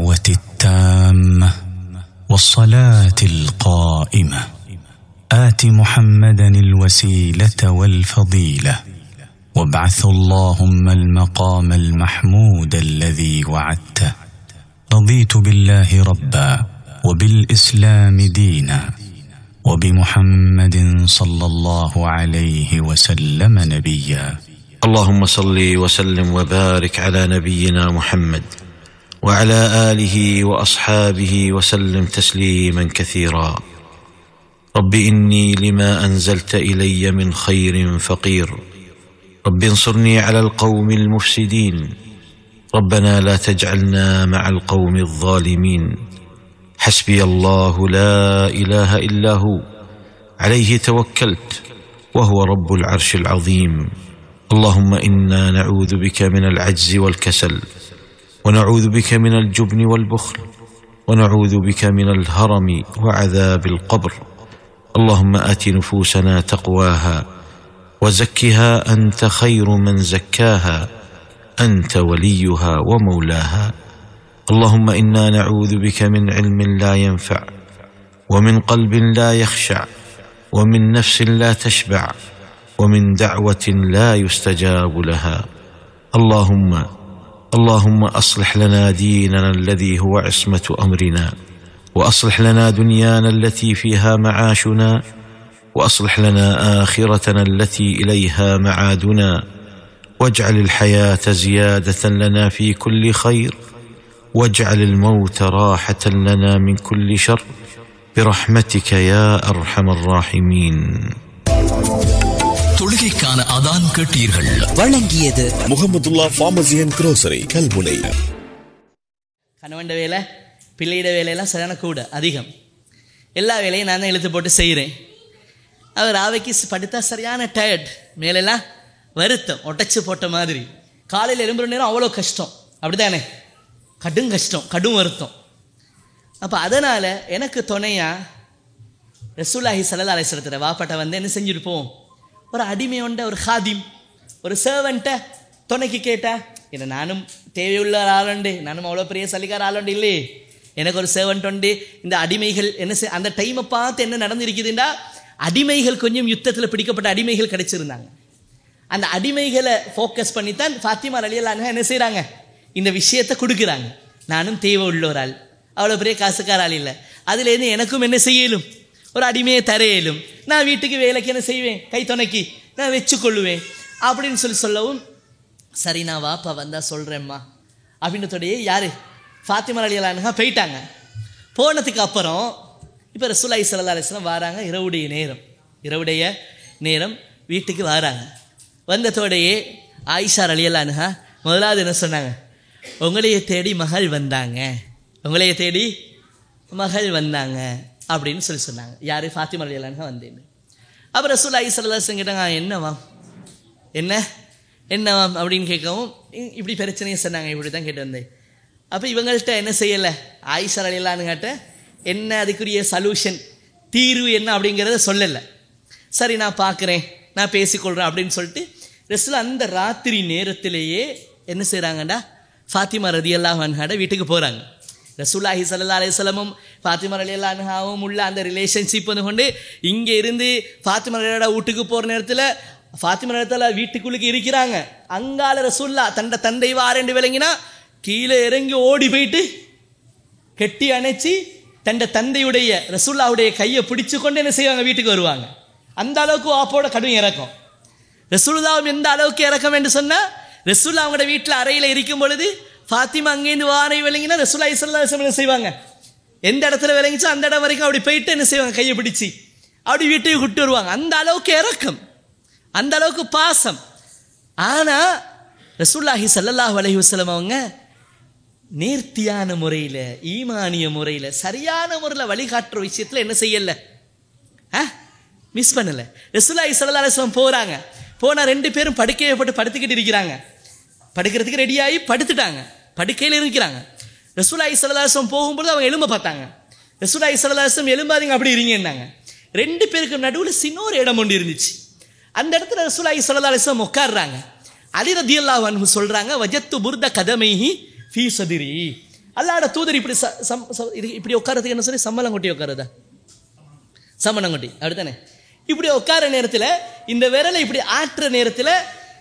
الدعوه التامه والصلاه القائمه ات محمدا الوسيله والفضيله وابعث اللهم المقام المحمود الذي وعدته رضيت بالله ربا وبالاسلام دينا وبمحمد صلى الله عليه وسلم نبيا اللهم صل وسلم وبارك على نبينا محمد وعلى اله واصحابه وسلم تسليما كثيرا رب اني لما انزلت الي من خير فقير رب انصرني على القوم المفسدين ربنا لا تجعلنا مع القوم الظالمين حسبي الله لا اله الا هو عليه توكلت وهو رب العرش العظيم اللهم انا نعوذ بك من العجز والكسل ونعوذ بك من الجبن والبخل ونعوذ بك من الهرم وعذاب القبر اللهم ات نفوسنا تقواها وزكها انت خير من زكاها انت وليها ومولاها اللهم انا نعوذ بك من علم لا ينفع ومن قلب لا يخشع ومن نفس لا تشبع ومن دعوه لا يستجاب لها اللهم اللهم اصلح لنا ديننا الذي هو عصمه امرنا واصلح لنا دنيانا التي فيها معاشنا واصلح لنا اخرتنا التي اليها معادنا واجعل الحياه زياده لنا في كل خير واجعل الموت راحه لنا من كل شر برحمتك يا ارحم الراحمين தொழுகைக்கான அதான் கேட்டீர்கள் வழங்கியது Mohamedulla pharmacy and grocery Kalmunai கணவன் வேலை பிள்ளையிட வேலையெல்லாம் சரியான கூட அதிகம் எல்லா வேலையும் நான் தான் இழுத்து போட்டு செய்கிறேன் அவர் ஆவைக்கு படுத்தா சரியான டயர்ட் மேலெல்லாம் வருத்தம் ஒட்டச்சு போட்ட மாதிரி காலையில் எழும்புற நேரம் அவ்வளோ கஷ்டம் அப்படிதானே கடும் கஷ்டம் கடும் வருத்தம் அப்போ அதனால் எனக்கு துணையா ரசூலாஹி சல்லா அலிஸ்லத்தில் வாப்பாட்ட வந்து என்ன செஞ்சுட்டு போவோம் ஒரு அடிமையோண்ட ஒரு ஹாதிம் ஒரு சர்வன்ட்ட துணைக்கு கேட்டா என்ன நானும் தேவையுள்ள ஆளுண்டு நானும் அவ்வளோ பெரிய சலிக்கார ஆளுண்டு இல்லையே எனக்கு ஒரு சர்வன்ட் உண்டு இந்த அடிமைகள் என்ன செய் அந்த டைமை பார்த்து என்ன நடந்திருக்குதுண்டா அடிமைகள் கொஞ்சம் யுத்தத்தில் பிடிக்கப்பட்ட அடிமைகள் கிடைச்சிருந்தாங்க அந்த அடிமைகளை ஃபோக்கஸ் பண்ணி தான் ஃபாத்திமா அலியல்லாங்க என்ன செய்கிறாங்க இந்த விஷயத்தை கொடுக்குறாங்க நானும் தேவை உள்ள ஒரு ஆள் அவ்வளோ பெரிய காசுக்கார ஆள் இல்லை அதுலேருந்து எனக்கும் என்ன செய்யலும் ஒரு அடிமையை தரையிலும் நான் வீட்டுக்கு வேலைக்கு என்ன செய்வேன் கை துணைக்கி நான் வச்சுக்கொள்ளுவேன் அப்படின்னு சொல்லி சொல்லவும் சரி நான் வாப்பா வந்தால் சொல்கிறேம்மா அப்படின்றதோடையே யார் ஃபாத்திமா அலியலானுங்க போயிட்டாங்க போனதுக்கு அப்புறம் இப்போ ரசூலாய் சல்லா அலிஸ்லாம் வராங்க இரவுடைய நேரம் இரவுடைய நேரம் வீட்டுக்கு வராங்க வந்ததோடையே ஆயிஷா அலியலானுங்க முதலாவது என்ன சொன்னாங்க உங்களையே தேடி மகள் வந்தாங்க உங்களையே தேடி மகள் வந்தாங்க அப்படின்னு சொல்லி சொன்னாங்க யார் ஃபாத்திமா அலியலானுங்க வந்தேன்னு அப்புறம் ரசூலாய் சல்லா கேட்டாங்க என்னவா என்ன என்னவாம் அப்படின்னு கேட்கவும் இ- இப்படி பிரச்சனையை சொன்னாங்க இப்படி தான் கேட்டு வந்தேன் அப்போ இவங்கள்ட்ட என்ன செய்யலை ஆயிஷா அலிலான்னு கேட்ட என்ன அதுக்குரிய சல்யூஷன் தீர்வு என்ன அப்படிங்கிறத சொல்லலை சரி நான் பார்க்குறேன் நான் பேசிக்கொள்கிறேன் அப்படின்னு சொல்லிட்டு ரெஸ்டில் அந்த ராத்திரி நேரத்திலேயே என்ன செய்கிறாங்கடா ஃபாத்திமா ரதி அல்லாஹாட வீட்டுக்கு போகிறாங்க ரசூலாஹி சல்லா அலிஸ்லமும் ஃபாத்திமா அலி அல்லாஹாவும் உள்ள அந்த ரிலேஷன்ஷிப் வந்து கொண்டு இங்கே இருந்து ஃபாத்திமா அலியோட வீட்டுக்கு போகிற நேரத்தில் ஃபாத்திமா நேரத்தில் வீட்டுக்குள்ளுக்கு இருக்கிறாங்க அங்கால ரசூல்லா தண்ட தந்தை வாரேண்டு விளங்கினா கீழே இறங்கி ஓடி போயிட்டு கெட்டி அணைச்சி தண்ட தந்தையுடைய ரசூல்லாவுடைய கையை பிடிச்சு கொண்டு என்ன செய்வாங்க வீட்டுக்கு வருவாங்க அந்த அளவுக்கு வாப்போட கடும் இறக்கம் ரசூலுல்லாவும் எந்த அளவுக்கு இறக்கம் என்று சொன்னா ரசூல்லா அவங்களோட வீட்டில் அறையில் இருக்கும் பொழுது ஃபாத்திமா அங்கேருந்து வாரை விளங்கினா ரசூல்லா இஸ்லா என்ன செய்வாங்க எந்த இடத்துல விளங்கிச்சோ அந்த இடம் வரைக்கும் அப்படி போயிட்டு என்ன செய்வாங்க கையை பிடிச்சி அப்படி வீட்டுக்கு கூட்டு வருவாங்க அந்த அளவுக்கு இறக்கம் அந்த அளவுக்கு பாசம் ஆனால் ரசூல்லாஹி ஸல்லல்லாஹு அலைஹி வஸல்லம் அவங்க நேர்த்தியான முறையில் ஈமானிய முறையில் சரியான முறையில் வழிகாட்டுற விஷயத்தில் என்ன செய்யலை ஆ மிஸ் பண்ணலை ரசூல்லாஹி ஸல்லல்லாஹு அலைஹி வஸல்லம் போகிறாங்க போனால் ரெண்டு பேரும் படுக்கையை போட்டு படுத்துக்கிட்டு இருக்கிறாங்க படுக்கிறதுக்கு ரெடியாகி படுத்துட்டாங்க படுக்கையில் இருக்கிறாங்க ரசூலாய் சல்லாசம் போகும்போது அவங்க எலும்ப பார்த்தாங்க ரசூலாய் சல்லாசம் எலும்பாதீங்க அப்படி இருங்கன்னாங்க ரெண்டு பேருக்கு நடுவில் சின்ன ஒரு இடம் ஒன்று இருந்துச்சு அந்த இடத்துல ரசூலாய் சல்லாசம் உட்காடுறாங்க அலி ரதி அல்லாஹ் சொல்கிறாங்க வஜத்து புர்த கதமைஹி ஃபீ சதிரி அல்லாட தூதர் இப்படி ச- சம்- ச- இது- இப்படி உட்காரத்துக்கு என்ன சொல்லி சம்மலம் கொட்டி உட்காரதா சம்மணம் கொட்டி அப்படித்தானே இப்படி உட்கார நேரத்தில் இந்த விரலை இப்படி ஆட்டுற நேரத்தில்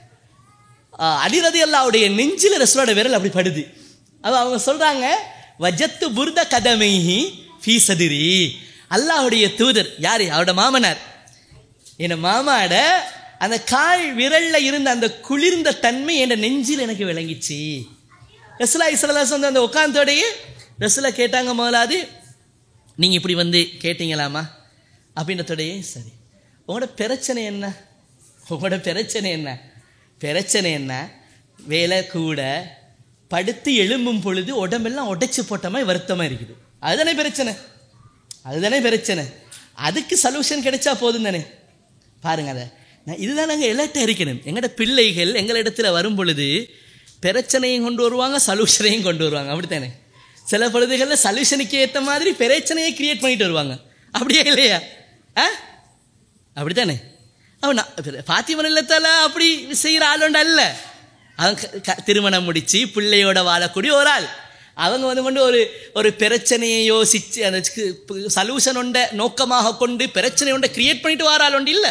அடிரதி அல்லாவுடைய நெஞ்சில் ரசூலோட விரல் அப்படி படுது அது அவங்க சொல்றாங்க வஜத்து புர்த கதமைஹி ஃபீ சதிரி அல்லாஹ்வுடைய தூதர் யாரு அவரோட மாமனார் என் மாமாட அந்த கால் விரல்ல இருந்த அந்த குளிர்ந்த தன்மை என் நெஞ்சில் எனக்கு விளங்கிச்சு ரசுலா இஸ்லாஸ் வந்து அந்த உட்காந்தோடையே ரசுலா கேட்டாங்க முதலாவது நீங்க இப்படி வந்து கேட்டீங்களாமா அப்படின்றதோடையே சரி உங்களோட பிரச்சனை என்ன உங்களோட பிரச்சனை என்ன பிரச்சனை என்ன வேலை கூட படுத்து எழும்பும் பொழுது உடம்பெல்லாம் உடைச்சு போட்ட மாதிரி வருத்தமா இருக்குது அதுதானே பிரச்சனை அதுதானே பிரச்சனை அதுக்கு சொல்யூஷன் கிடைச்சா போதும் தானே பாருங்க அதை நான் இதுதான் நாங்கள் எலர்ட்டாக இருக்கணும் எங்களோட பிள்ளைகள் எங்களிடத்தில் வரும் பொழுது பிரச்சனையும் கொண்டு வருவாங்க சொல்யூஷனையும் கொண்டு வருவாங்க அப்படித்தானே சில பொழுதுகளில் சொல்யூஷனுக்கு ஏற்ற மாதிரி பிரச்சனையை கிரியேட் பண்ணிட்டு வருவாங்க அப்படியே இல்லையா ஆ அப்படித்தானே அவன் பாத்திமன் இல்லத்தால அப்படி செய்கிற ஆள் ஒன்று அல்ல அவன் க- க- திருமணம் முடிச்சு பிள்ளையோட வாழக்கூடிய ஒரு ஆள் அவங்க வந்து கொண்டு ஒரு ஒரு பிரச்சனையை யோசிச்சு அந்த சல்யூஷன் ஒன்றை நோக்கமாக கொண்டு பிரச்சனை ஒன்றை கிரியேட் பண்ணிட்டு வர ஆள் ஒன்று இல்லை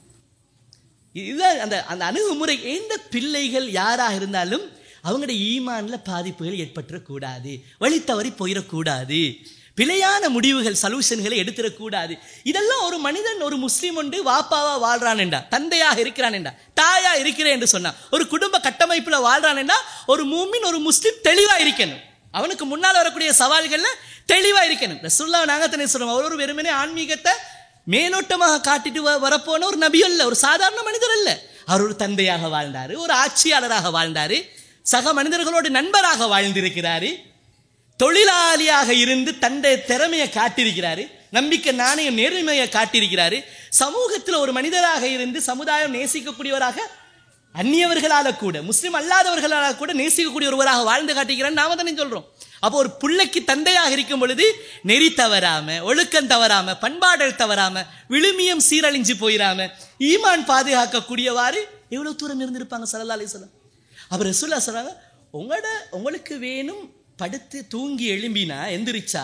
இதுதான் அந்த அந்த அணுகுமுறை எந்த பிள்ளைகள் யாராக இருந்தாலும் அவங்களோட ஈமான்ல பாதிப்புகள் ஏற்பட்டுறக்கூடாது வழி தவறி போயிடக்கூடாது பிழையான முடிவுகள் சல்யூஷன்களை எடுத்துடக்கூடாது இதெல்லாம் ஒரு மனிதன் ஒரு முஸ்லீம் உண்டு வாப்பாவா வாழ்றான் என்றா தந்தையாக இருக்கிறான் என்றா தாயா இருக்கிறேன் என்று சொன்னா ஒரு குடும்ப கட்டமைப்புல வாழ்றான் என்றா ஒரு மூமின் ஒரு முஸ்லீம் தெளிவா இருக்கணும் அவனுக்கு முன்னால் வரக்கூடிய சவால்கள்ல தெளிவா இருக்கணும் ரசூல்லா நாங்க சொல்றோம் அவர் ஒரு வெறுமனே ஆன்மீகத்தை மேலோட்டமாக காட்டிட்டு வ- வரப்போன ஒரு நபி அல்ல ஒரு சாதாரண மனிதர் அல்ல அவர் ஒரு தந்தையாக வாழ்ந்தாரு ஒரு ஆட்சியாளராக வாழ்ந்தாரு சக மனிதர்களோடு நண்பராக வாழ்ந்திருக்கிறாரு தொழிலாளியாக இருந்து தன்னுடைய திறமையை காட்டியிருக்கிறாரு நம்பிக்கை நாணயம் நேர்மையை காட்டியிருக்கிறாரு சமூகத்தில் ஒரு மனிதராக இருந்து சமுதாயம் நேசிக்கக்கூடியவராக அந்நியவர்களால கூட முஸ்லிம் அல்லாதவர்களால கூட நேசிக்கக்கூடிய ஒருவராக வாழ்ந்து காட்டுகிறார் நாம தானே சொல்றோம் அப்போ ஒரு பிள்ளைக்கு தந்தையாக இருக்கும் பொழுது நெறி தவறாம ஒழுக்கம் தவறாம பண்பாடல் தவறாம விழுமியம் சீரழிஞ்சு போயிடாம ஈமான் பாதுகாக்கக்கூடியவாறு எவ்வளவு தூரம் இருந்திருப்பாங்க சல்லா அலிஸ்லாம் அவர் ரசூல்லா சொல்றாங்க உங்களோட உங்களுக்கு வேணும் படுத்து தூங்கி எழும்பினா எந்திரிச்சா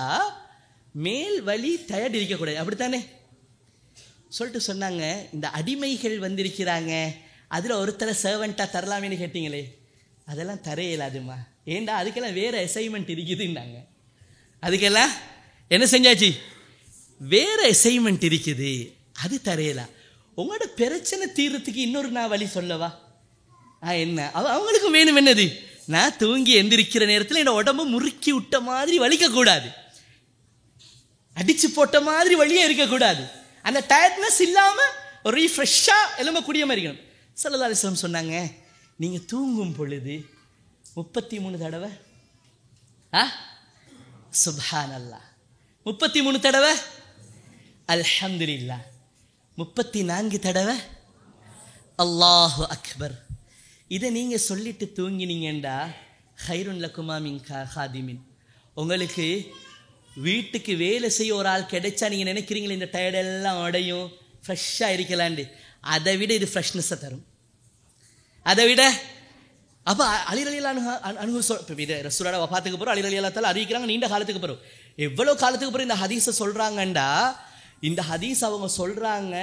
மேல் வலி டயர்ட் இருக்கக்கூடாது அப்படித்தானே சொல்லிட்டு சொன்னாங்க இந்த அடிமைகள் வந்திருக்கிறாங்க அதில் ஒருத்தரை சர்வெண்ட்டாக தரலாமேன்னு கேட்டீங்களே அதெல்லாம் தர இயலாதுமா ஏண்டா அதுக்கெல்லாம் வேற அசைன்மெண்ட் இருக்குதுன்னாங்க அதுக்கெல்லாம் என்ன செஞ்சாச்சு வேற அசைன்மெண்ட் இருக்குது அது தரையலாம் உங்களோட பிரச்சனை தீர்றதுக்கு இன்னொரு நான் வழி சொல்லவா ஆ என்ன அவ அவங்களுக்கும் வேணும் என்னது நான் தூங்கி எந்திரிக்கிற நேரத்தில் என்னோட உடம்பு முறுக்கி விட்ட மாதிரி வலிக்கக்கூடாது அடிச்சு போட்ட மாதிரி வழியே இருக்கக்கூடாது அந்த டயர்ட்னஸ் இல்லாம ஒரு ரீஃப்ரெஷ்ஷாக எலும்பக்கூடிய மாதிரி இருக்கணும் சல்லா அலிஸ்லாம் சொன்னாங்க நீங்க தூங்கும் பொழுது முப்பத்தி மூணு தடவை ஆ சுப்ஹான் அல்லாஹ் முப்பத்தி மூணு தடவை அல்ஹம்துலில்லாஹ் முப்பத்தி நான்கு தடவை அல்லாஹு அக்பர் இதை நீங்க சொல்லிட்டு தூங்கினீங்கண்டா ஹைருன் லக்குமா மின் கா- ஹாதிமின் உங்களுக்கு வீட்டுக்கு வேலை செய்ய ஒரு ஆள் கிடைச்சா நீங்க நினைக்கிறீங்களே இந்த டயர்டெல்லாம் உடையும் ஃப்ரெஷ்ஷாக இருக்கலாண்டு அதை விட இது ஃப்ரெஷ்னஸை தரும் அதை விட அப்போ அலிரலியல் அணுக அணுகு சொல் இப்போ இது ரசூலோட வஃபாத்துக்கு பிறகு அலிரலியலாத்தால் அறிவிக்கிறாங்க நீண்ட காலத்துக்கு பிறகு எவ்வளோ காலத்துக்கு பிறகு இந்த ஹதீஸை சொல்றாங்கண்டா இந்த ஹதீஸ் அவங்க சொல்றாங்க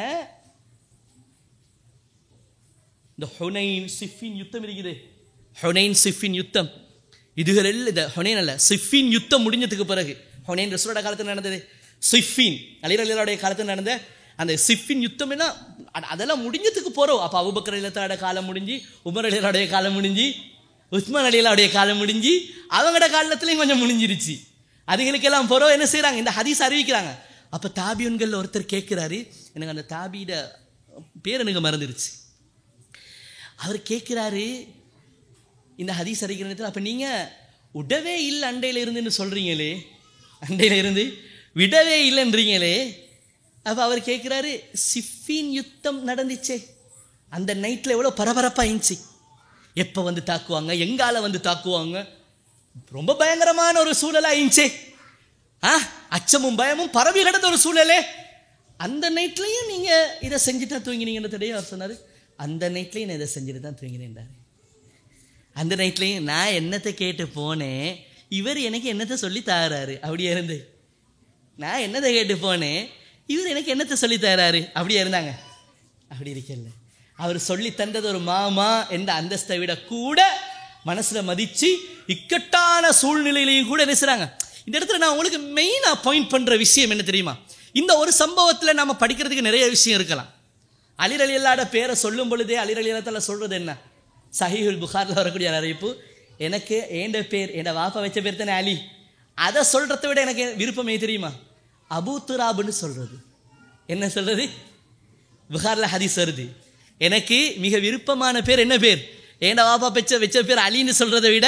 இந்த ஹுனைன் சிஃபின் யுத்தம் இருக்குது ஹுனைன் சிஃபின் யுத்தம் இதுகள் எல்லாம் இந்த ஹுனைன் அல்ல சிஃபின் யுத்தம் முடிஞ்சதுக்கு பிறகு ஹுனைன் ரசூலோட காலத்தில் நடந்தது சிஃபின் அலிரலியலுடைய காலத்தில் நடந்த அந்த சிஃபின் யுத்தம் என்ன அ- அதெல்லாம் முடிஞ்சதுக்கு போகிறோம் அப்போ அபுபக்கர் அலிலத்தோட காலம் முடிஞ்சு உமர் அலியலுடைய காலம் முடிஞ்சு உஸ்மான் அலியலாவுடைய காலம் முடிஞ்சு அவங்களோட காலத்துலேயும் கொஞ்சம் முடிஞ்சிருச்சு அதுகளுக்கெல்லாம் போகிறோம் என்ன செய்கிறாங்க இந்த ஹதீஸ் அறிவிக்கிறாங்க அப்போ தாபியன்கள் ஒருத்தர் கேட்குறாரு எனக்கு அந்த தாபியோட பேர் எனக்கு மறந்துடுச்சு அவர் கேட்குறாரு இந்த ஹதீஸ் அறிக்கிற நேரத்தில் அப்போ நீங்கள் விடவே இல்லை அண்டையில் இருந்துன்னு சொல்கிறீங்களே அண்டையில் இருந்து விடவே இல்லைன்றீங்களே அப்போ அவர் கேட்குறாரு சிஃபின் யுத்தம் நடந்துச்சே அந்த நைட்டில் எவ்வளோ பரபரப்பாக இருந்துச்சு எப்போ வந்து தாக்குவாங்க எங்கால வந்து தாக்குவாங்க ரொம்ப பயங்கரமான ஒரு சூழலாக இருந்துச்சே ஆ அச்சமும் பயமும் பரவி கிடந்த ஒரு சூழலே அந்த நைட்லையும் நீங்கள் இதை செஞ்சுட்டு தான் தூங்கினீங்கன்னு தெரியும் அவர் சொன்னார் அந்த நைட்லையும் நான் இதை செஞ்சுட்டு தான் தூங்கினேன்டாரு அந்த நைட்லையும் நான் என்னத்தை கேட்டு போனேன் இவர் எனக்கு என்னத்தை சொல்லி தாராரு அப்படியே இருந்து நான் என்னதை கேட்டு போனேன் இவர் எனக்கு என்னத்தை சொல்லி தராரு அப்படியே இருந்தாங்க அப்படி இருக்கல அவர் சொல்லி தந்தது ஒரு மாமா என்ற அந்தஸ்தை விட கூட மனசுல மதிச்சு இக்கட்டான சூழ்நிலையிலையும் கூட நினைச்சாங்க இந்த இடத்துல நான் உங்களுக்கு மெயினா பாயிண்ட் பண்ற விஷயம் என்ன தெரியுமா இந்த ஒரு சம்பவத்துல நாம படிக்கிறதுக்கு நிறைய விஷயம் இருக்கலாம் அலிர் அலி அல்லாட பேரை சொல்லும் பொழுதே அலிர் அலி அல்லாத்தால சொல்றது என்ன சஹீஹுல் புகார்ல வரக்கூடிய ஒரு அறிவிப்பு எனக்கு ஏண்ட பேர் என் வாப்பா வச்ச பேர் தானே அலி அதை சொல்றதை விட எனக்கு விருப்பமே தெரியுமா அபூ துராபுன்னு சொல்றது என்ன சொல்றது புகார்ல ஹதீஸ் வருது எனக்கு மிக விருப்பமான பேர் என்ன பேர் ஏண்ட வாப்பா வச்ச வச்ச பேர் அலின்னு சொல்றதை விட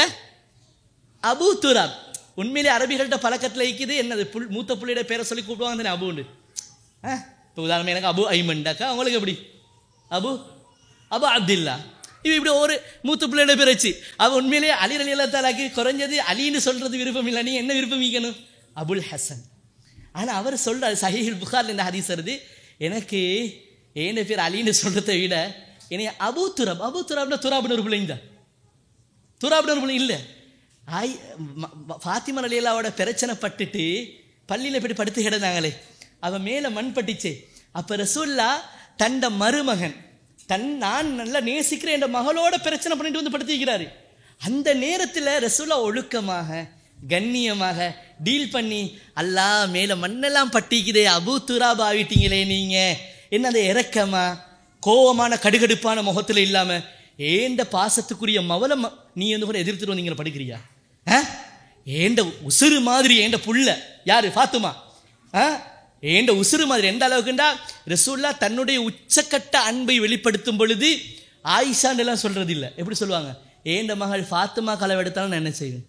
அபூ துராப் உண்மையிலே அரபிகள்கிட்ட பழக்கத்தில் இருக்குது என்னது புல் மூத்த புள்ளியோட பேரை சொல்லி கூப்பிடுவாங்க தானே அபுண்டு ஆ இப்போ உதாரணம் எனக்கு அபு ஐமண்டாக்கா உங்களுக்கு எப்படி அபு அபு அப்துல்லா இவ இப்படி ஒரு மூத்த பிள்ளையோட பேர் வச்சு அவ உண்மையிலேயே அலி அலி அல்லா தாலாக்கு குறைஞ்சது அலின்னு சொல்றது விருப்பம் இல்லை நீ என்ன விருப்பம் வைக்கணும் அபுல் ஹசன் ஆனால் அவர் சொல்றாரு சஹீஹுல் புகார்ல இந்த ஹதீஸ் வருது எனக்கு ஏன பேர் அலின்னு சொல்றதை விட என்னைய அபு துராப் அபு துராப்னா துராப்னு ஒரு பிள்ளைங்க தான் துராப்னு ஒரு பிள்ளை இல்லை ஆய் ம- ம- ஃபாத்திமா அலியல்லாவோட பிரச்சனை பட்டுட்டு பள்ளியில் போய் படுத்து கிடந்தாங்களே அவன் மேலே மண் பட்டுச்சு அப்போ ரசூல்லா தண்ட மருமகன் தன் நான் நல்லா நேசிக்கிறேன் என்ற மகளோட பிரச்சனை பண்ணிட்டு வந்து படுத்திக்கிறாரு அந்த நேரத்தில் ரசூல்லா ஒழுக்கமாக கண்ணியமாக டீல் பண்ணி அல்லா மேலே மண்ணெல்லாம் பட்டிக்குதே அபு துராபா ஆவிட்டீங்களே நீங்கள் என்ன அந்த இறக்கமா கோவமான கடுகடுப்பான முகத்தில் இல்லாம ஏண்ட பாசத்துக்குரிய மவல ம- நீ வந்து கூட எதிர்த்துட்டு வந்தீங்க படிக்கிறியா ஆ? ஏண்ட உசுறு மாதிரி ஏண்ட புள்ள யாரு ஃபாத்துமா ஆ? ஏண்ட உசுறு மாதிரி எந்த அளவுக்குண்டா ரசூல்லா தன்னுடைய உச்சக்கட்ட அன்பை வெளிப்படுத்தும் பொழுது ஆயிஷான்னு எல்லாம் சொல்றது இல்ல எப்படி சொல்லுவாங்க ஏண்ட மகள் ஃபாத்துமா களவெடுத்தாலும் நான் என்ன செய்வேன்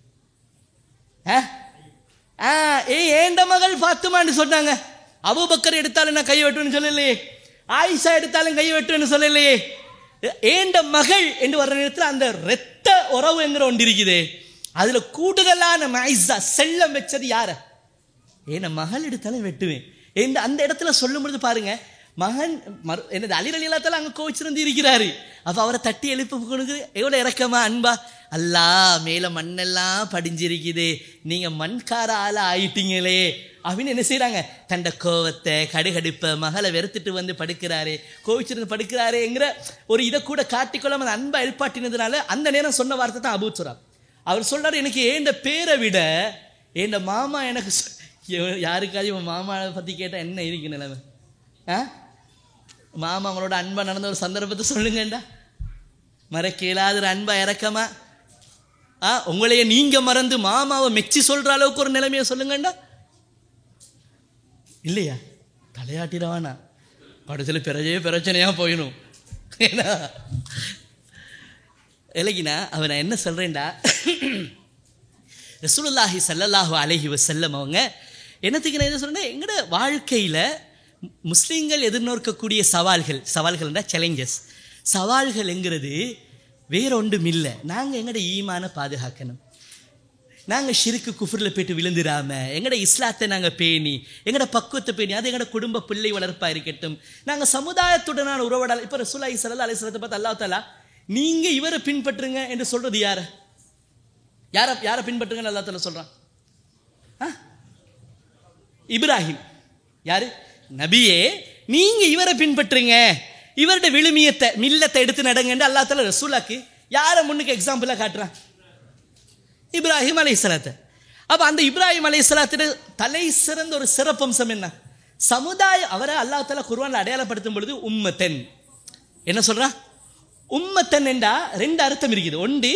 ஆ? ஆ, ஏய் ஏண்ட மகள் ஃபாத்துமான்னு சொன்னாங்க அபூபக்கர் எடுத்தாலும் நான் கை வெட்டுவேன்னு சொல்லலையே ஆயிஷா எடுத்தாலும் கை வெட்டுவேன்னு சொல்லலையே ஏண்ட மகள் என்று வர்ற நேரத்தில் அந்த இரத்த உறவு என்கிற ஒன்று இருக்குதே அதுல கூடுதலான மைசா செல்லம் வச்சது யார ஏன்னா மகள் எடுத்தாலும் வெட்டுவேன் இந்த அந்த இடத்துல சொல்லும் பொழுது பாருங்க மகன் மறு என்னது அலிர் அலிலாத்தால அங்க கோவிச்சிருந்து இருக்கிறாரு அப்ப அவரை தட்டி எழுப்பு கொடுக்குது எவ்வளவு இறக்கமா அன்பா அல்லா மேல மண்ணெல்லாம் படிஞ்சிருக்குது நீங்க மண்கார ஆளா ஆயிட்டீங்களே அப்படின்னு என்ன செய்றாங்க தண்ட கோவத்தை கடுகடுப்பை மகளை வெறுத்துட்டு வந்து படுக்கிறாரு கோவிச்சிருந்து படுக்கிறாருங்கிற ஒரு இதை கூட காட்டிக்கொள்ளாம அந்த அன்பை எழுப்பாட்டினதுனால அந்த நேரம் சொன்ன வார்த்தை தான் அபூச்சுரா அவர் சொல்றாரு எனக்கு ஏண்ட பேரை விட ஏண்ட மாமா எனக்கு சொ- எவ- யாருக்காவது இவன் மாமாவை பத்தி கேட்டா என்ன இருக்கு நிலைமை ஆ மாமா அவங்களோட அன்பா நடந்த ஒரு சந்தர்ப்பத்தை சொல்லுங்கண்டா மறக்க இயலாத ஒரு அன்பா இறக்கமா ஆ உங்களைய நீங்க மறந்து மாமாவை மெச்சி சொல்ற அளவுக்கு ஒரு நிலைமையை சொல்லுங்கண்டா இல்லையா தலையாட்டிடவானா கடைசியில் பிறஜே பிரச்சனையா போயிடும் ஏன்னா இல்லைக்கினா அவன் நான் என்ன சொல்றேன்டா ரசூலுல்லாஹி ஸல்லல்லாஹு அலைஹி வஸல்லம் அவங்க என்னத்துக்கு நான் இதை சொல்றேன்னா எங்களோட வாழ்க்கையில் முஸ்லீம்கள் எதிர்நோக்கக்கூடிய சவால்கள் சவால்கள்னா சேலஞ்சஸ் சவால்கள்ங்கிறது வேற ஒன்றும் இல்லை நாங்கள் எங்களோட ஈமான பாதுகாக்கணும் நாங்கள் ஷிருக்கு குஃபுரில் போயிட்டு விழுந்துடாம எங்களோட இஸ்லாத்தை நாங்கள் பேணி எங்களோட பக்குவத்தை பேணி அது எங்களோட குடும்ப பிள்ளை வளர்ப்பா இருக்கட்டும் நாங்கள் சமுதாயத்துடனான உறவடால் இப்போ ரசூலாய் சல்லா அலிஸ்லத்தை பார்த்து அல்லாஹ் தாலா நீங்கள் இவரை பின்பற்றுங்க என்று சொல்றது யாரை யாரை யாரை பின்பற்றுங்கன்னு அல்லா தாலா சொல்றான் ஆ? இப்ராஹிம் யாரு நபியே நீங்க இவரை பின்பற்றுங்க இவருடைய விழுமியத்தை மில்லத்தை எடுத்து நடங்கன்னு அல்லா தாலா ரசூலாக்கு யாரை முன்னுக்கு எக்ஸாம்பிளா காட்டுறான் இப்ராஹிம் அலைஹிஸ்ஸலாத்தை அப்ப அந்த இப்ராஹிம் அலைஹிஸ்ஸலாத்திட தலை சிறந்த ஒரு சிறப்பம்சம் என்ன சமுதாய அவரை அல்லாஹ் தாலா குர்ஆன்ல அடையாளப்படுத்தும் பொழுது உம்மத்தன் என்ன சொல்றான் உம்மத்தன் என்றா ரெண்டு அர்த்தம் இருக்குது ஒன்று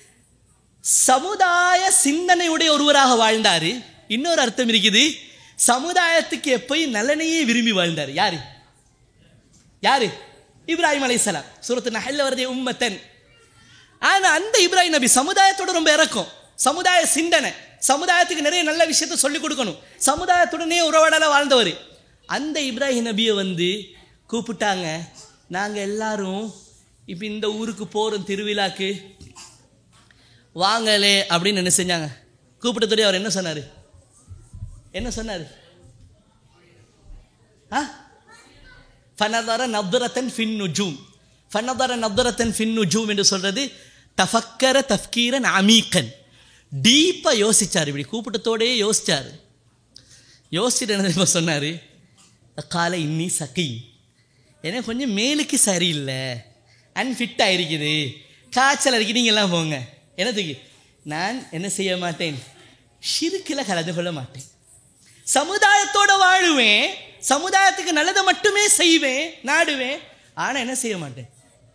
சமுதாய சிந்தனையுடைய ஒருவராக வாழ்ந்தாரு இன்னொரு அர்த்தம் இருக்குது சமுதாயத்துக்கு எப்பயும் நலனையே விரும்பி வாழ்ந்தார் யாரு யாரு இப்ராஹிம் அலைஹிஸ்ஸலாம் சூரத்து நஹல்ல வருதே உம்மத்தன் ஆனா அந்த இப்ராஹிம் நபி சமுதாயத்தோட ரொம்ப இறக்கம் சமுதாய சிந்தனை சமுதாயத்துக்கு நிறைய நல்ல விஷயத்த சொல்லி கொடுக்கணும் சமுதாயத்துடனே உறவாடல வாழ்ந்தவர் அந்த இப்ராஹிம் நபியை வந்து கூப்பிட்டாங்க நாங்க எல்லாரும் இப்போ இந்த ஊருக்கு போறோம் திருவிழாக்கு வாங்களே அப்படின்னு என்ன செஞ்சாங்க கூப்பிட்டதோடய அவர் என்ன சொன்னாரு என்ன சொன்னாரு ஆ ஃபனதர நப்தரத்தன் ஃபின் நுஜூம் ஃபனதர நப்தரத்தன் ஃபின் நுஜூம் என்று சொல்றது தஃபக்கர தஃப்கீரன் அமீக்கன் டீப்பாக யோசிச்சார் இப்படி கூப்பிட்டத்தோடயே யோசிச்சார் யோசிச்சுட்டு என்ன தெரியுமா சொன்னார் காலை இன்னி சகி ஏன்னா கொஞ்சம் மேலுக்கு சரியில்லை அன்ஃபிட்டாக இருக்குது காய்ச்சல் இருக்கு நீங்கள்லாம் போங்க என்னத்துக்கு நான் என்ன செய்ய மாட்டேன் ஷிருக்கில் கலந்து கொள்ள மாட்டேன் சமுதாயத்தோட வாழுவேன் சமுதாயத்துக்கு நல்லதை மட்டுமே செய்வேன் நாடுவேன் ஆனால் என்ன செய்ய மாட்டேன்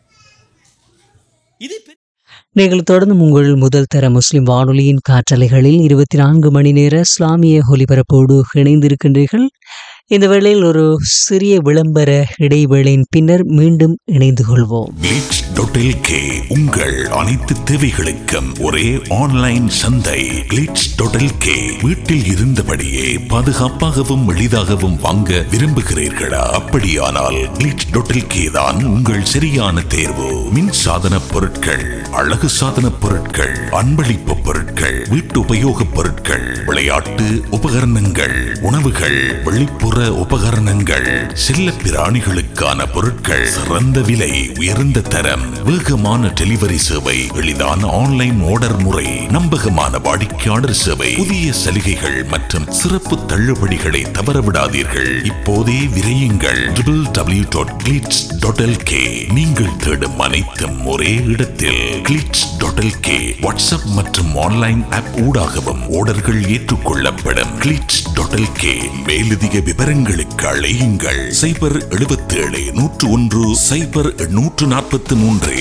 இது பெரிய நீங்கள் தொடர்ந்து உங்கள் முதல் தர முஸ்லிம் வானொலியின் காற்றலைகளில் இருபத்தி நான்கு மணி நேர இஸ்லாமிய ஒலிபரப்போடு இணைந்திருக்கின்றீர்கள் இந்த வேளையில் ஒரு சிறிய விளம்பர இடைவேளையின் பின்னர் மீண்டும் இணைந்து கொள்வோம் கிளிட்ஸ் டொட்டில் கே உங்கள் அனைத்து தேவைகளுக்கும் ஒரே ஆன்லைன் சந்தை கிளிட்ஸ் டொட்டில் கே வீட்டில் இருந்தபடியே பாதுகாப்பாகவும் எளிதாகவும் வாங்க விரும்புகிறீர்களா அப்படியானால் கிளிட்ஸ் டொட்டில் கே தான் உங்கள் சரியான தேர்வு மின் சாதன பொருட்கள் அழகு சாதன பொருட்கள் அன்பளிப்பு பொருட்கள் வீட்டு உபயோக பொருட்கள் விளையாட்டு உபகரணங்கள் உணவுகள் வெளிப்புற உபகரணங்கள் செல்ல பிராணிகளுக்கான பொருட்கள் சிறந்த விலை உயர்ந்த தரம் வேகமான டெலிவரி சேவை எளிதான ஆன்லைன் ஆர்டர் முறை நம்பகமான வாடிக்கையாளர் சேவை புதிய சலுகைகள் மற்றும் சிறப்பு தள்ளுபடிகளை தவறவிடாதீர்கள் இப்போதே விரையுங்கள் டபிள்யூ டாட் கிளிட்ஸ் கே நீங்கள் தேடும் அனைத்தும் ஒரே இடத்தில் கிளிட்ஸ் கே வாட்ஸ்அப் மற்றும் ஆன்லைன் ஆப் ஊடாகவும் ஆர்டர்கள் ஏற்றுக்கொள்ளப்படும் கிளிட்ஸ் கே மேலதிக விவரங்களுக்கு அழையுங்கள் சைபர் எழுபத்தி ஏழு நூற்று ஒன்று சைபர் நூற்று நாற்பத்தி மூன்று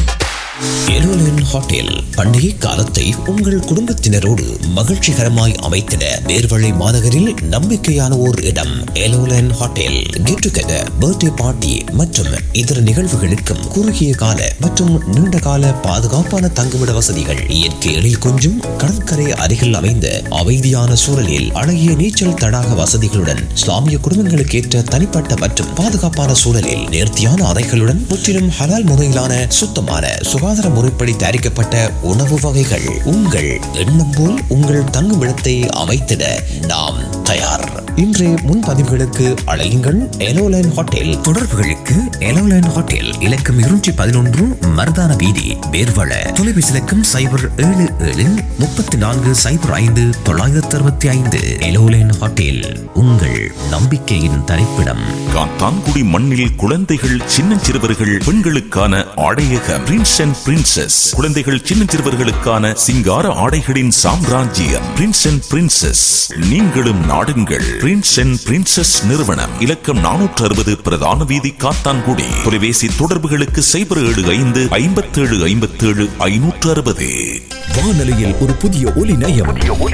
எலோலன் ஹோட்டல் பண்டிகை காலத்தை உங்கள் குடும்பத்தினரோடு மகிழ்ச்சிகரமாய் அமைத்திட நேர்வழி மாநகரில் நம்பிக்கையான ஓர் இடம் எலோலன் hotel get together birthday party மற்றும் இதர நிகழ்வுகளுக்கும் குறுகிய கால மற்றும் நீண்ட கால பாதுகாப்பான தங்குமிட வசதிகள் இயற்கை எழில் கொஞ்சும் கடற்கரை அருகில் அமைந்த அமைதியான சூழலில் அழகிய நீச்சல் தடாக வசதிகளுடன் இஸ்லாமிய குடும்பங்களுக்கு ஏற்ற தனிப்பட்ட மற்றும் பாதுகாப்பான சூழலில் நேர்த்தியான அறைகளுடன் முற்றிலும் ஹலால் முறையிலான சுத்தமான சுகாதார முறைப்படி தயாரிக்கப்பட்ட உணவு வகைகள் உங்கள் எண்ணம் போல் உங்கள் தங்குமிடத்தை அமைத்திட நாம் தயார் இன்றைய முன்பதிவுகளுக்கு அழையுங்கள் எலோலைன் ஹோட்டல் தொடர்புகளுக்கு எலோலைன் ஹோட்டல் இலக்கம் இருநூற்றி பதினொன்று மருதான வீதி வேர்வள தொலைபேசி இலக்கம் சைபர் ஏழு ஏழு முப்பத்தி நான்கு சைபர் ஐந்து தொள்ளாயிரத்தி அறுபத்தி ஐந்து எலோலைன் ஹோட்டல் உங்கள் நம்பிக்கையின் தரிப்பிடம் காத்தான்குடி மண்ணில் குழந்தைகள் சின்னஞ்சிறுவர்கள் பெண்களுக்கான ஆடையக பிரின்ஸ் அண்ட் பிரின்சஸ் குழந்தைகள் சின்னஞ்சிறுவர்களுக்கான சிங்கார ஆடைகளின் சாம்ராஜ்யம் பிரின்ஸ் அண்ட் பிரின்சஸ் நீங்களும் நாடுங்கள் பிரின்ஸ் அண்ட் பிரின்சஸ் நிறுவனம் இலக்கம் நானூற்று அறுபது பிரதான வீதி காத்தான்குடி தொலைபேசி தொடர்புகளுக்கு சைபர் ஏழு ஐந்து ஐம்பத்தேழு ஐம்பத்தேழு ஐநூற்று அறுபது வானொலியில் ஒரு புதிய ஒலி நயம்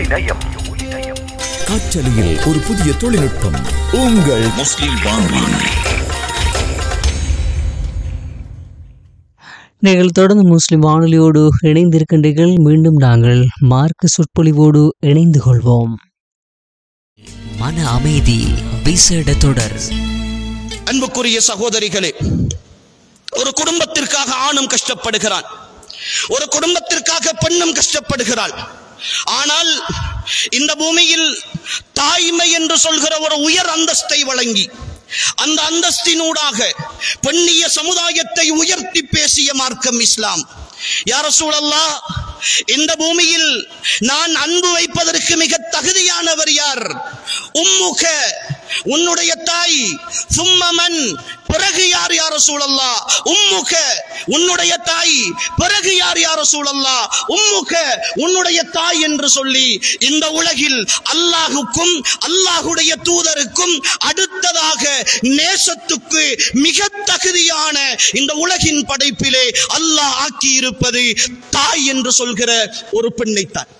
காற்றலையில் ஒரு புதிய தொழில்நுட்பம் உங்கள் முஸ்லிம் வானொலி நீங்கள் தொடர்ந்து முஸ்லிம் வானொலியோடு இணைந்திருக்கின்றீர்கள் மீண்டும் நாங்கள் மார்க்க சொற்பொழிவோடு இணைந்து கொள்வோம் மன அமைதி விசேட தொடர் அன்புக்குரிய சகோதரிகளே ஒரு குடும்பத்திற்காக ஆணும் கஷ்டப்படுகிறான் ஒரு குடும்பத்திற்காக பெண்ணும் கஷ்டப்படுகிறாள் ஆனால் இந்த பூமியில் தாய்மை என்று சொல்கிற ஒரு உயர் அந்தஸ்தை வழங்கி அந்த அந்தஸ்தினூடாக பெண்ணிய சமுதாயத்தை உயர்த்தி பேசிய மார்க்கம் இஸ்லாம் யார சூழல்லா இந்த பூமியில் நான் அன்பு வைப்பதற்கு மிக தகுதியானவர் யார் உம்முக உன்னுடைய தாய் சும்மமன் பிறகு யார் யார சூழல்லா உம்முக உன்னுடைய தாய் பிறகு யார் யார சூழல்லா உம்முக உன்னுடைய தாய் என்று சொல்லி இந்த உலகில் அல்லாஹுக்கும் அல்லாஹுடைய தூதருக்கும் அடுத்ததாக நேசத்துக்கு மிக தகுதியான இந்த உலகின் படைப்பிலே அல்லாஹ் ஆக்கி இருப்பது தாய் என்று சொல்கிற ஒரு பெண்ணைத்தான்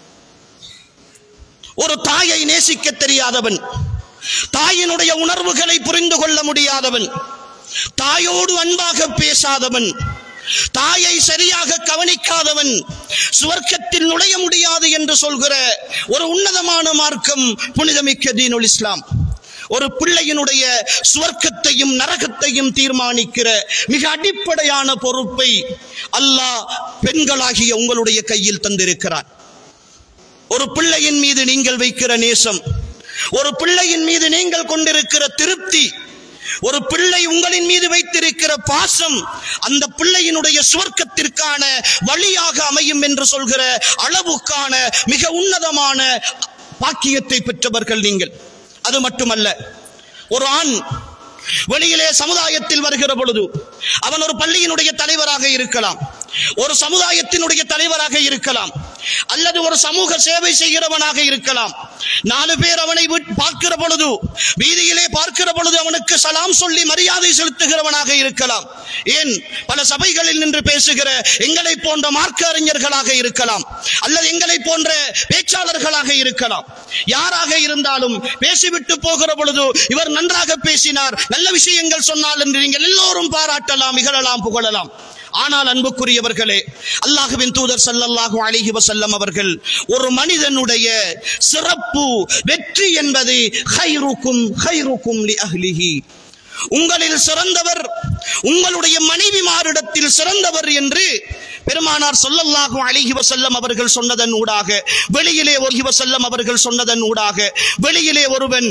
ஒரு தாயை நேசிக்க தெரியாதவன் தாயினுடைய உணர்வுகளை புரிந்து கொள்ள முடியாதவன் தாயோடு அன்பாக பேசாதவன் தாயை சரியாக கவனிக்காதவன் சுவர்க்கத்தில் நுழைய முடியாது என்று சொல்கிற ஒரு உன்னதமான மார்க்கம் புனிதமிக்க தீனுல் இஸ்லாம் ஒரு பிள்ளையினுடைய சுவர்க்கத்தையும் நரகத்தையும் தீர்மானிக்கிற மிக அடிப்படையான பொறுப்பை அல்லாஹ் பெண்களாகிய உங்களுடைய கையில் தந்திருக்கிறார் ஒரு பிள்ளையின் மீது நீங்கள் வைக்கிற நேசம் ஒரு பிள்ளையின் மீது நீங்கள் கொண்டிருக்கிற திருப்தி ஒரு பிள்ளை உங்களின் மீது வைத்திருக்கிற வைத்திருக்கிற பாசம் அந்த பிள்ளையினுடைய சுவர்க்கத்திற்கான வழியாக அமையும் என்று சொல்கிற அளவுக்கான மிக உன்னதமான பாக்கியத்தை பெற்றவர்கள் நீங்கள் அது மட்டுமல்ல ஒரு ஆண் வெளியிலே சமுதாயத்தில் வருகிற பொழுது அவன் ஒரு பள்ளியினுடைய தலைவராக இருக்கலாம் ஒரு சமுதாயத்தினுடைய தலைவராக இருக்கலாம் அல்லது ஒரு சமூக சேவை செய்கிறவனாக இருக்கலாம் நாலு பேர் அவனை விட்- பார்க்கிற பொழுது வீதியிலே பார்க்கிற பொழுது அவனுக்கு சலாம் சொல்லி மரியாதை செலுத்துகிறவனாக இருக்கலாம் ஏன் பல சபைகளில் நின்று பேசுகிற எங்களை போன்ற மார்க்க அறிஞர்களாக இருக்கலாம் அல்லது எங்களை போன்ற பேச்சாளர்களாக இருக்கலாம் யாராக இருந்தாலும் பேசிவிட்டு போகிற பொழுது இவர் நன்றாக பேசினார் நல்ல விஷயங்கள் சொன்னால் என்று நீங்கள் எல்லோரும் பாராட்டலாம் இகழலாம் புகழலாம் ஆனால் அன்புக்குரியவர்களே அல்லாஹுவின் தூதர் ஸல்லல்லாஹு அலைஹி வஸல்லம் அவர்கள் ஒரு மனிதனுடைய சிறப்பு வெற்றி என்பது ஹைருக்கும் ஹைருக்கும் லி அஹ்லிஹி உங்களில் சிறந்தவர் உங்களுடைய மனைவிமாரிடத்தில் சிறந்தவர் என்று பெருமானார் சொல்லல்லாஹு அலைஹி வஸல்லம் அவர்கள் சொன்னதன் ஊடாக வெளியிலே ஒரு வசல்லம் அவர்கள் சொன்னதன் ஊடாக வெளியிலே ஒருவன்